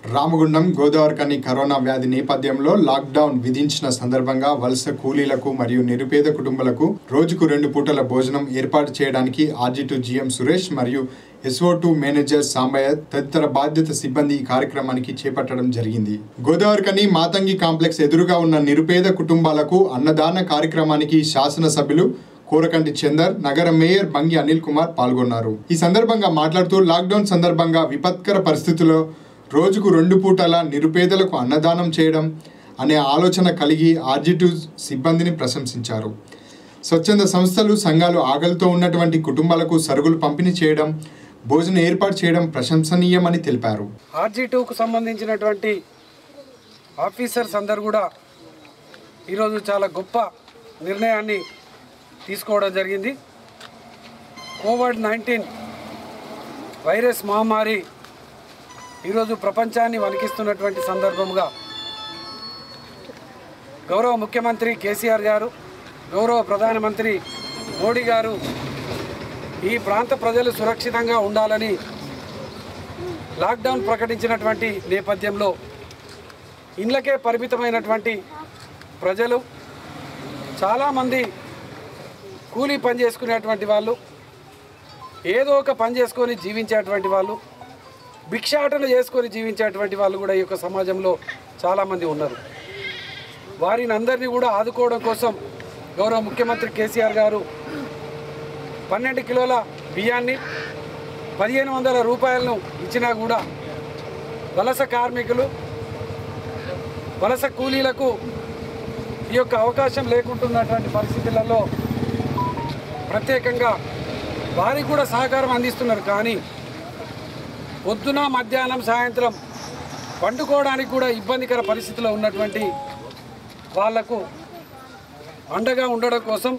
Ramagundam Godavarikhani corona వ్యాధి నేపథ్యంలో lockdown విధించిన సందర్భంగా వలస కూలీలకు మరియు నిరుపేద కుటుంబాలకు రోజుకు రెండు పూటల భోజనం ఏర్పాటు చేయడానికి ఆర్జీ జిఎం సురేష్ మరియు ఎస్ఓ టూ మేనేజర్ సాంబయ్య తదితర బాధ్యత సిబ్బంది ఈ కార్యక్రమానికి చేపట్టడం జరిగింది గోదావరికని మాతంగి కాంప్లెక్స్ ఎదురుగా ఉన్న నిరుపేద కుటుంబాలకు అన్నదాన కార్యక్రమానికి శాసనసభ్యులు కోరకంటి చందర్ నగర మేయర్ బంగి అనిల్ కుమార్ పాల్గొన్నారు ఈ సందర్భంగా మాట్లాడుతూ లాక్డౌన్ సందర్భంగా విపత్కర పరిస్థితుల్లో రోజుకు రెండు పూటల నిరుపేదలకు అన్నదానం చేయడం అనే ఆలోచన కలిగి ఆర్జిటివ్ సిబ్బందిని ప్రశంసించారు స్వచ్ఛంద సంస్థలు సంఘాలు ఆకలితో ఉన్నటువంటి కుటుంబాలకు సరుకులు పంపిణీ చేయడం భోజనం ఏర్పాటు చేయడం ప్రశంసనీయమని తెలిపారు ఆర్జీ టూకు సంబంధించినటువంటి ఆఫీసర్స్ అందరు కూడా ఈరోజు చాలా గొప్ప నిర్ణయాన్ని తీసుకోవడం జరిగింది కోవిడ్ నైన్టీన్ వైరస్ మహమ్మారి ఈరోజు ప్రపంచాన్ని వణికిస్తున్నటువంటి సందర్భంగా గౌరవ ముఖ్యమంత్రి కేసీఆర్ గారు గౌరవ ప్రధానమంత్రి మోడీ గారు ఈ ప్రాంత ప్రజలు సురక్షితంగా ఉండాలని లాక్డౌన్ ప్రకటించినటువంటి నేపథ్యంలో ఇండ్లకే పరిమితమైనటువంటి ప్రజలు చాలామంది కూలీ పని చేసుకునేటువంటి వాళ్ళు ఏదో ఒక పని చేసుకొని జీవించేటువంటి వాళ్ళు భిక్షాటన చేసుకొని జీవించేటువంటి వాళ్ళు కూడా ఈ యొక్క సమాజంలో చాలామంది ఉన్నారు వారిని అందరినీ కూడా ఆదుకోవడం కోసం గౌరవ ముఖ్యమంత్రి కేసీఆర్ గారు పన్నెండు కిలోల బియ్యాన్ని పదిహేను వందల రూపాయలను ఇచ్చినా కూడా వలస కార్మికులు వలస కూలీలకు ఈ యొక్క అవకాశం లేకుంటున్నటువంటి పరిస్థితులలో ప్రత్యేకంగా వారికి కూడా సహకారం అందిస్తున్నారు కానీ పొద్దున మధ్యాహ్నం సాయంత్రం పండుకోవడానికి కూడా ఇబ్బందికర పరిస్థితిలో ఉన్నటువంటి వాళ్లకు అండగా ఉండడం కోసం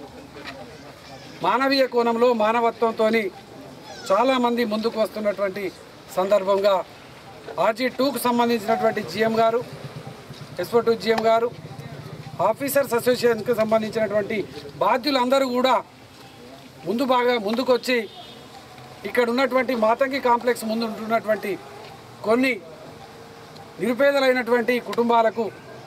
మానవీయ కోణంలో మానవత్వంతో చాలామంది ముందుకు వస్తున్నటువంటి సందర్భంగా ఆర్జీ టూకు సంబంధించినటువంటి జిఎం గారు ఎస్ఓ టూ జిఎం గారు ఆఫీసర్స్ అసోసియేషన్కి సంబంధించినటువంటి బాధ్యులందరూ కూడా ముందు బాగా ముందుకొచ్చి ఇక్కడ ఉన్నటువంటి మాతంగి కాంప్లెక్స్ ముందు ఉంటున్నటువంటి కొన్ని నిరుపేదలైనటువంటి కుటుంబాలకు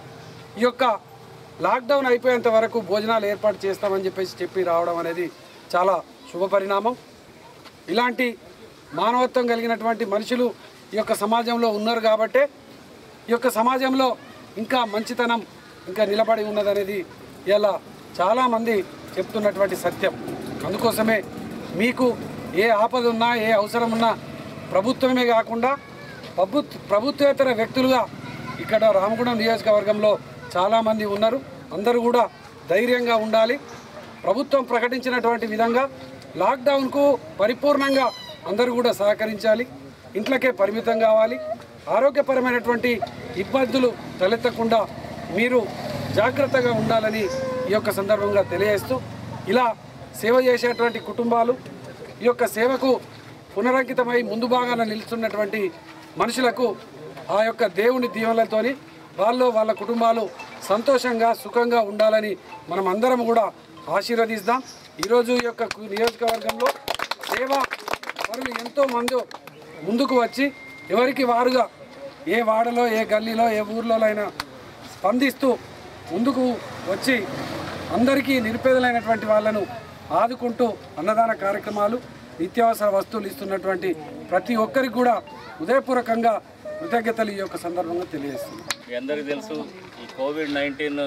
ఈ యొక్క లాక్డౌన్ అయిపోయేంత వరకు భోజనాలు ఏర్పాటు చేస్తామని చెప్పేసి చెప్పి రావడం అనేది చాలా శుభ పరిణామం ఇలాంటి మానవత్వం కలిగినటువంటి మనుషులు ఈ యొక్క సమాజంలో ఉన్నారు కాబట్టే ఈ యొక్క సమాజంలో ఇంకా మంచితనం ఇంకా నిలబడి ఉన్నదనేది ఇలా చాలామంది చెప్తున్నటువంటి సత్యం అందుకోసమే మీకు ఏ ఆపద ఉన్నా ఏ అవసరం ఉన్నా ప్రభుత్వమే కాకుండా ప్రభుత్వ ప్రభుత్వేతర వ్యక్తులుగా ఇక్కడ రామగుండం నియోజకవర్గంలో చాలామంది ఉన్నారు అందరూ కూడా ధైర్యంగా ఉండాలి ప్రభుత్వం ప్రకటించినటువంటి విధంగా లాక్డౌన్కు పరిపూర్ణంగా అందరూ కూడా సహకరించాలి ఇంట్లోకే పరిమితం కావాలి ఆరోగ్యపరమైనటువంటి ఇబ్బందులు తలెత్తకుండా మీరు జాగ్రత్తగా ఉండాలని ఈ యొక్క సందర్భంగా తెలియజేస్తూ ఇలా సేవ చేసేటువంటి కుటుంబాలు ఈ యొక్క సేవకు పునరంకితమై ముందు భాగాన నిలుస్తున్నటువంటి మనుషులకు ఆ యొక్క దేవుని దీవెనలతోని వాళ్ళు వాళ్ళ కుటుంబాలు సంతోషంగా సుఖంగా ఉండాలని మనం అందరం కూడా ఆశీర్వదిస్తాం ఈరోజు ఈ యొక్క నియోజకవర్గంలో సేవ పరులు ఎంతో మంది ముందుకు వచ్చి ఎవరికి వారుగా ఏ వాడలో ఏ గల్లీలో ఏ ఊర్లో అయినా స్పందిస్తూ ముందుకు వచ్చి అందరికీ నిరుపేదలైనటువంటి వాళ్ళను ఆదుకుంటూ అన్నదాన కార్యక్రమాలు నిత్యావసర వస్తువులు ఇస్తున్నటువంటి ప్రతి ఒక్కరికి కూడా హృదయపూర్వకంగా కృతజ్ఞతలు ఈ యొక్క సందర్భంగా తెలియజేస్తున్నాను మీ అందరికీ తెలుసు ఈ కోవిడ్ నైన్టీన్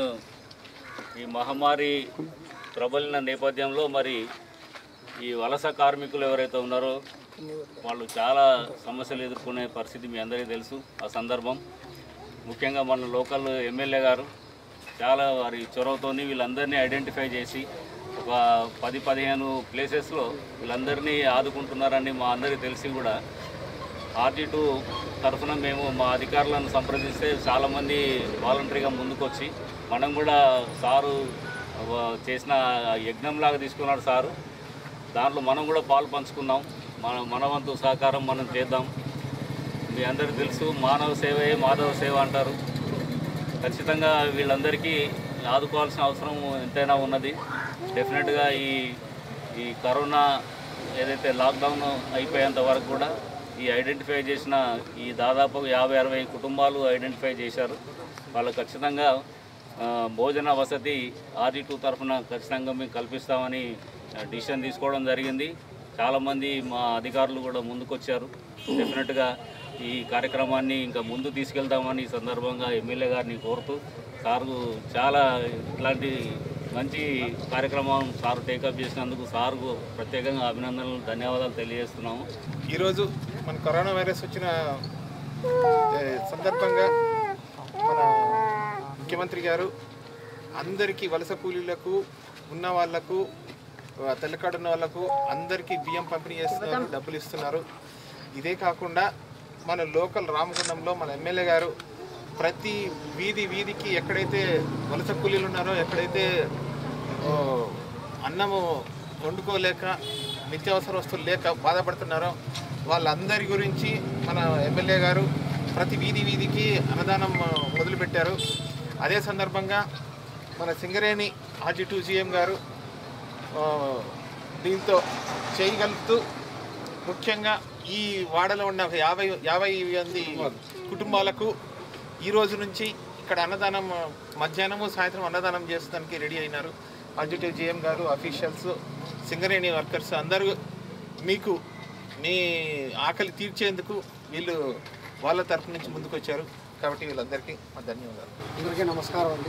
ఈ మహమ్మారి ప్రబలిన నేపథ్యంలో మరి ఈ వలస కార్మికులు ఎవరైతే ఉన్నారో వాళ్ళు చాలా సమస్యలు ఎదుర్కొనే పరిస్థితి మీ అందరికీ తెలుసు ఆ సందర్భం ముఖ్యంగా మన లోకల్ ఎమ్మెల్యే గారు చాలా వారి చొరవతోని వీళ్ళందరినీ ఐడెంటిఫై చేసి ఒక పది పదిహేను ప్లేసెస్లో వీళ్ళందరినీ ఆదుకుంటున్నారని మా అందరికీ తెలిసి కూడా ఆర్జీ టూ తరఫున మేము మా అధికారులను సంప్రదిస్తే చాలామంది వాలంటరీగా ముందుకొచ్చి మనం కూడా సారు ఆ, చేసిన యజ్ఞంలాగా తీసుకున్నాడు సారు దాంట్లో మనం కూడా పాలు పంచుకుందాం మన మన వంతు సహకారం మనం చేద్దాం మీ అందరికీ తెలుసు మానవ సేవే మాధవ సేవ అంటారు ఖచ్చితంగా వీళ్ళందరికీ ఆదుకోవాల్సిన అవసరం ఎంతైనా ఉన్నది డెఫినెట్గా ఈ ఈ కరోనా ఏదైతే లాక్డౌన్ అయిపోయేంత వరకు కూడా ఈ ఐడెంటిఫై చేసిన ఈ దాదాపు యాభై అరవై కుటుంబాలు ఐడెంటిఫై చేశారు వాళ్ళకు ఖచ్చితంగా ఆ, భోజన వసతి ఆర్జీ టూ తరఫున ఖచ్చితంగా మేము కల్పిస్తామని డిసిషన్ తీసుకోవడం జరిగింది చాలామంది మా అధికారులు కూడా ముందుకొచ్చారు డెఫినెట్గా ఈ కార్యక్రమాన్ని ఇంకా ముందు తీసుకెళ్తామని ఈ సందర్భంగా ఎమ్మెల్యే గారిని కోరుతూ సారు చాలా ఇట్లాంటి మంచి కార్యక్రమం సారు టేకప్ చేసినందుకు సార్కు ప్రత్యేకంగా అభినందనలు ధన్యవాదాలు తెలియజేస్తున్నాము ఈరోజు మన కరోనా వైరస్ వచ్చిన ఏ, సందర్భంగా మన ముఖ్యమంత్రి గారు అందరికీ వలస కూలీలకు ఉన్న వాళ్లకు ఆ, తెల్లకాడు ఉన్న వాళ్ళకు అందరికీ బియ్యం పంపిణీ చేస్తున్నారు డబ్బులు ఇస్తున్నారు ఇదే కాకుండా మన లోకల్ రామగుండంలో మన ఎమ్మెల్యే గారు ప్రతి వీధి వీధికి ఎక్కడైతే వలస కూలీలు ఉన్నారో ఎక్కడైతే ఓ, అన్నము వండుకోలేక నిత్యావసర వస్తువులు లేక బాధపడుతున్నారో వాళ్ళందరి గురించి మన ఎమ్మెల్యే గారు ప్రతి వీధి వీధికి అన్నదానం ఆ, మొదలుపెట్టారు అదే సందర్భంగా మన సింగరేణి ఆర్జీ టూ జీఎం గారు ఆ, దీంతో చేయగలుగుతూ ముఖ్యంగా ఈ వాడలో ఉన్న ఒక యాభై యాభై మంది కుటుంబాలకు ఈ రోజు నుంచి ఇక్కడ అన్నదానం మధ్యాహ్నము సాయంత్రం అన్నదానం చేసడానికి రెడీ అయినారు పాజిటివ్ జిఎం గారు అఫీషియల్స్ సింగరేణి వర్కర్స్ అందరూ మీకు మీ ఆకలి తీర్చేందుకు వీళ్ళు వాళ్ళ తరఫు నుంచి ముందుకు వచ్చారు కాబట్టి వీళ్ళందరికీ మా ధన్యవాదాలు అందరికీ నమస్కారం అండి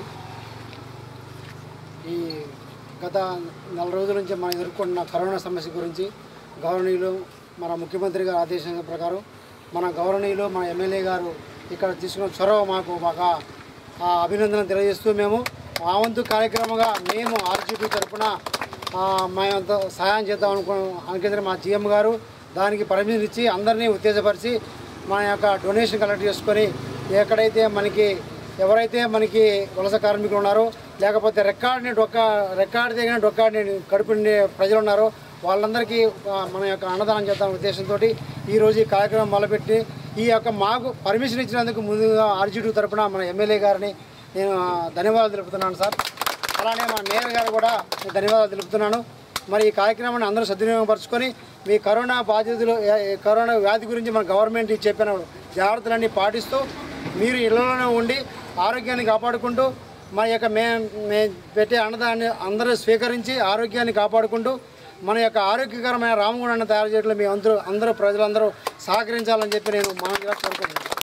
ఈ గత నెల రోజుల నుంచి మనం ఎదుర్కొన్న కరోనా సమస్య గురించి గౌరవనీయులు మన ముఖ్యమంత్రి గారి ఆదేశాల ప్రకారం మన గౌరవనీయులు మన ఎమ్మెల్యే గారు ఇక్కడ తీసుకున్న చొరవ మాకు బాగా ఆ, అభినందన తెలియజేస్తూ మేము మా వంతు కార్యక్రమంగా మేము ఆర్జీపీ తరఫున మేమంత సహాయం చేద్దాం అనుకో అనుకుంటే మా జీఎం గారు దానికి పర్మిషన్ ఇచ్చి అందరినీ ఉత్తేజపరిచి మన యొక్క డొనేషన్ కలెక్ట్ చేసుకొని ఎక్కడైతే మనకి ఎవరైతే మనకి వలస కార్మికులు ఉన్నారో లేకపోతే రికార్డుని డొక్క రికార్డు దిగిన డొక్కాడిని కడుపుని ప్రజలు ఉన్నారో వాళ్ళందరికీ ఆ, మన యొక్క అన్నదానం చేద్దాం ఉద్దేశంతో ఈరోజు ఈ కార్యక్రమం మొదలుపెట్టి ఈ యొక్క మాకు పర్మిషన్ ఇచ్చినందుకు ముందుగా ఆర్జీటీ తరపున మన ఎమ్మెల్యే గారిని నేను ఆ, ధన్యవాదాలు తెలుపుతున్నాను సార్ అలానే మా మేయర్ గారు కూడా నేను ధన్యవాదాలు తెలుపుతున్నాను మరి ఈ కార్యక్రమాన్ని అందరూ సద్వినియోగపరచుకొని మీ కరోనా బాధితులు ఏ- ఏ కరోనా వ్యాధి గురించి మన గవర్నమెంట్ చెప్పిన జాగ్రత్తలన్నీ పాటిస్తూ మీరు ఇళ్లలోనే ఉండి ఆరోగ్యాన్ని కాపాడుకుంటూ మన యొక్క మే మే పెట్టే అన్నదాన్ని అందరూ స్వీకరించి ఆరోగ్యాన్ని కాపాడుకుంటూ మన యొక్క ఆరోగ్యకరమైన రామగుండాన్ని తయారు చేయడంలో మీ అందరూ అందరూ ప్రజలందరూ సహకరించాలని చెప్పి నేను మనం కోరుకుంటున్నాను